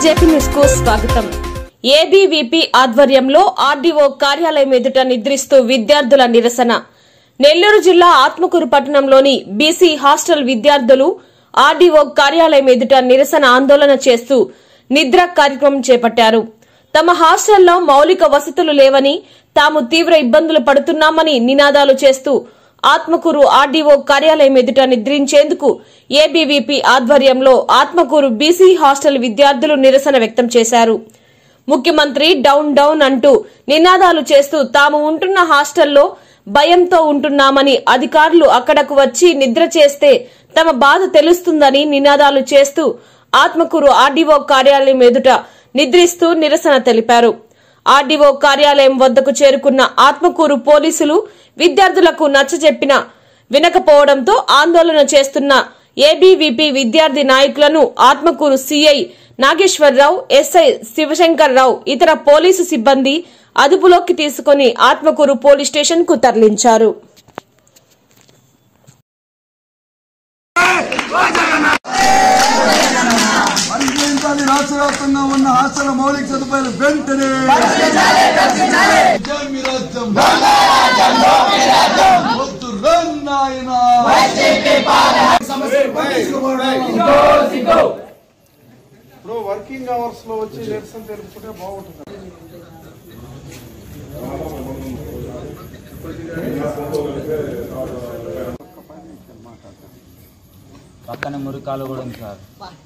JP news కు స్వాగతం ABVP ఆధ్వర్యంలో ఆర్డీఓ కార్యాలయం ఎదుట నిద్రిస్తూ విద్యార్థుల నిరసన నెల్లూరు జిల్లా ఆత్మకూరు పట్టణంలోని బీసీ హాస్టల్ విద్యార్థులు ఆర్డీఓ కార్యాలయం ఎదుట నిరసన ఆందోళన చేస్తూ నిద్ర కార్యక్రమం చేపట్టారు తమ హాస్టల్లో మౌలిక వసతులు లేవని తాము తీవ్ర ఇబ్బందులు పడుతున్నామని నినాదాలు చేస్తూ ఆత్మకూరు ఆర్డీఓ కార్యాలయం ఎదుట నిద్రించేందుకు ఏబీవీపీ ఆధ్వర్యంలో ఆత్మకూరు బీసీ హాస్టల్ విద్యార్థులు నిరసన వ్యక్తం చేశారు ముఖ్యమంత్రి డౌన్ డౌన్ అంటూ నినాదాలు చేస్తూ తాము ఉంటున్న హాస్టల్లో భయంతో ఉంటున్నామని అధికారులు అక్కడకు వచ్చి నిద్ర చేస్తే తమ బాధ తెలుస్తుందని నినాదాలు చేస్తూ ఆత్మకూరు ఆర్డీఓ కార్యాలయం ఎదుట నిద్రిస్తూ నిరసన తెలిపారు ఆర్డీఓ కార్యాలయం వద్దకు చేరుకున్న ఆత్మకూరు పోలీసులు విద్యార్థులకు నచ్చజెప్పిన వినకపోవడంతో ఆందోళన చేస్తున్న ఏబీవీపీ విద్యార్థి నాయకులను ఆత్మకూరు సీఐ నాగేశ్వరరావు ఎస్ఐ శివశంకర్రావు ఇతర పోలీసు సిబ్బంది అదుపులోకి తీసుకుని ఆత్మకూరు పోలీస్ స్టేషన్ కు తరలించారు పరిశీలించాలి రాష్ట్ర వ్యాప్తంగా ఉన్న హాస్టల్ మౌలిక సదుపాయాలు వెంటనే విజయం మీ రాజ్యం. వద్దు రన్నాయనా. ఇప్పుడు వర్కింగ్ అవర్స్ లో వచ్చి నిరసన తెలుపుకుంటే బాగుంటుంది పక్కన మురికాలు కూడా ఉంది సార్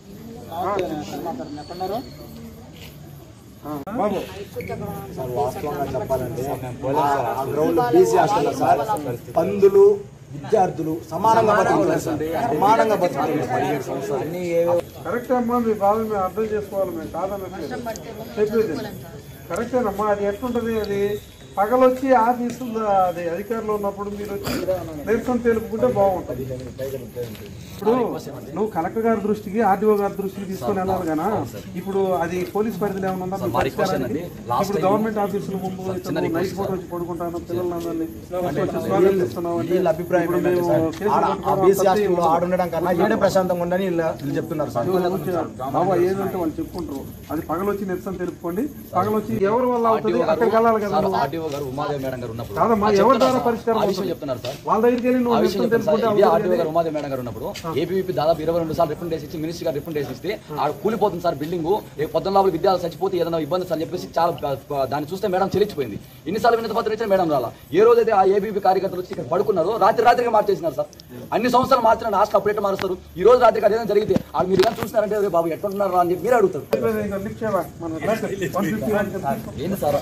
బాబు సార్ వాస్తవంగా చెప్పాలంటే ఆ గ్రౌండ్ బీసీ హాస్టల్లో సార్ పందులు విద్యార్థులు సమానంగా బతుకుతున్నారు సార్ సమానంగా బతుకుతున్నారు అన్ని ఏవో కరెక్ట్ అమ్మా మీ బాధ మేము అర్థం చేసుకోవాలి మేము కాదనట్లేదు చెప్పేది కరెక్టేనమ్మా అది ఎట్లుంటది అది పగలొచ్చి ఆఫీసు అది అధికారులు ఉన్నప్పుడు మీరు వచ్చి నిరసన తెలుపుకుంటే బాగుంటుంది ఇప్పుడు నువ్వు కలెక్టర్ గారి దృష్టికి ఆర్డీఓ గారి దృష్టికి తీసుకొని వెళ్ళాలి కదా ఇప్పుడు అది పోలీస్ పరిధిలో ఏమైనా ఉందా మీ పరిష్కారానికి? ఇప్పుడు గవర్నమెంట్ ఆఫీసుల ముందు ఇతను నైట్ పూట వచ్చి పడుకుంటాను పిల్లలందరినీ వచ్చి స్వాగతిస్తున్నాం అంటే వీళ్ళ అభిప్రాయం ఇప్పుడు ఏంటంటే మేము సార్ కేసులు ఆడ- ఆ పెట్టుకోవడం బీసీ తప్పే హాస్టల్లో ఉండదు. ఆడుండడం కన్నా ఏడే ప్రశాంతంగా ఉండని వీళ్ళు వీళ్ళు చెప్తున్నారు సార్ బాబా ఏదంటే వాళ్ళు చెప్పుకుంటారు అది పగలొచ్చి నిరసన తెలుపుకోండి పగలొచ్చి ఎవరి వల్ల అవుతుంది అక్కడికి వెళ్ళాలి కదా నువ్వు. ఆర్టీఓ గారు ఉమాదేవి మేడం గారు ఉన్నప్పుడు కాదమ్మా ఆ ఎవరి చెప్తున్నారు ద్వారా సార్. పరిష్కారం ఆ విషయం అవుతుంది? చెప్తున్నారు సార్ వాళ్ళ దగ్గరికి వెళ్ళి ఆ నువ్వు విషయం నిరసన చెప్తున్నారు తెలుపుకుంటే సార్ ఇదే అవుతుంది ఆర్టీఓ గారు ఉమాదేవి మేడం గారు ఉన్నప్పుడు ఏపీపీ దాదాపు ఇరవై రెండు సార్లు రిఫరెండ్ చేసి మినిస్టర్ గారు రిఫరెండ్ చేసి ఇస్తే ఆ కూలిపోతుంది సార్ బిల్డింగ్ పొద్దున్న లోపల విద్యార్థులు చచ్చిపోతే ఏదైనా ఇబ్బంది సార్ అని చెప్పేసి చాలా ఆ, దాన్ని చూస్తే మేడం చెల్లించిపోయింది ఎన్నిసార్లు వినతి పత్రం ఇచ్చిన మేడం రాలా ఏ రోజైతే ఆ ఏబీపీ కార్యకర్తలు వచ్చి ఇక్కడ పడుకున్నారో రాత్రి రాత్రిగా మార్చేసినారు సార్ అన్ని సంవత్సరాలు మార్చిన హాస్టల్ అప్పుడేట మారుస్తారు ఈ రోజు రాత్రికి అదేదైనా జరిగితే ఆ మీరు కానీ చూసినారంటే "అరే బాబు ఎట్లుంటున్నారు అని చెప్పి మీరు అడుగుతారు ఇంకా లిఫ్ట్ చేయవా? మన రైట్ 150 అని చెప్పి. ఏంటి సార్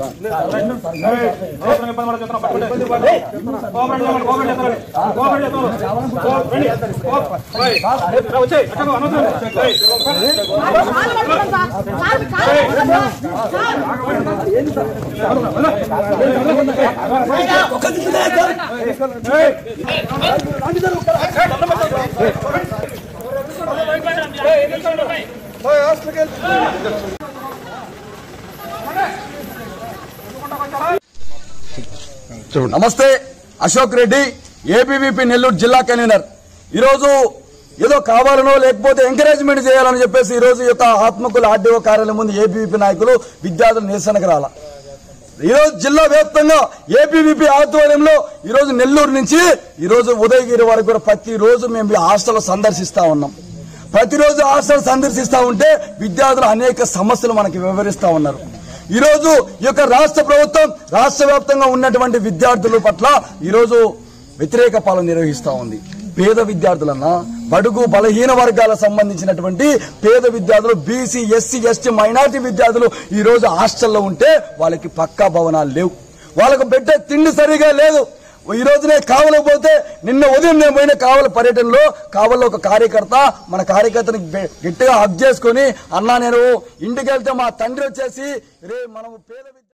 నమస్తే అశోక్ రెడ్డి ఏబీవీపీ నెల్లూరు జిల్లా కన్వీనర్ ఈరోజు ఏదో కావాలనో లేకపోతే ఎంకరేజ్మెంట్ చేయాలని చెప్పేసి ఈ రోజు ఈ యొక్క ఆత్మకుల ఆర్డీఓ కార్యాలయం ముందు ఏబీవీపీ నాయకులు విద్యార్థులు నిరసనకు రాల ఈ రోజు జిల్లా వ్యాప్తంగా ఏపీవీపీ ఆధ్వర్యంలో ఈ రోజు నెల్లూరు నుంచి ఈ రోజు ఉదయగిరి వరకు కూడా ప్రతి రోజు మేము ఈ హాస్టల్ సందర్శిస్తా ఉన్నాం ప్రతిరోజు హాస్టల్ సందర్శిస్తా ఉంటే విద్యార్థులు అనేక సమస్యలు మనకి వివరిస్తా ఉన్నారు ఈ రోజు ఈ యొక్క రాష్ట్ర ప్రభుత్వం రాష్ట్ర వ్యాప్తంగా ఉన్నటువంటి విద్యార్థుల పట్ల ఈ రోజు వ్యతిరేక పాలన నిర్వహిస్తా ఉంది పేద విద్యార్థులన్నా బడుగు బలహీన వర్గాలకు సంబంధించినటువంటి పేద విద్యార్థులు బీసీ ఎస్సీ ఎస్టీ మైనారిటీ విద్యార్థులు ఈ రోజు హాస్టల్లో ఉంటే వాళ్ళకి పక్కా భవనాలు లేవు వాళ్ళకు పెట్టే తిండి సరిగా లేదు ఈ రోజునే కావలకు పోతే నిన్న ఉదయం నేను పోయిన కావల పర్యటనలో కావల్లో ఒక కార్యకర్త మన కార్యకర్తని గె- గట్టిగా హక్ చేసుకొని అన్నా నేను ఇంటికి వెళ్తే మా తండ్రి వచ్చేసి రే మనం పేద విద్య-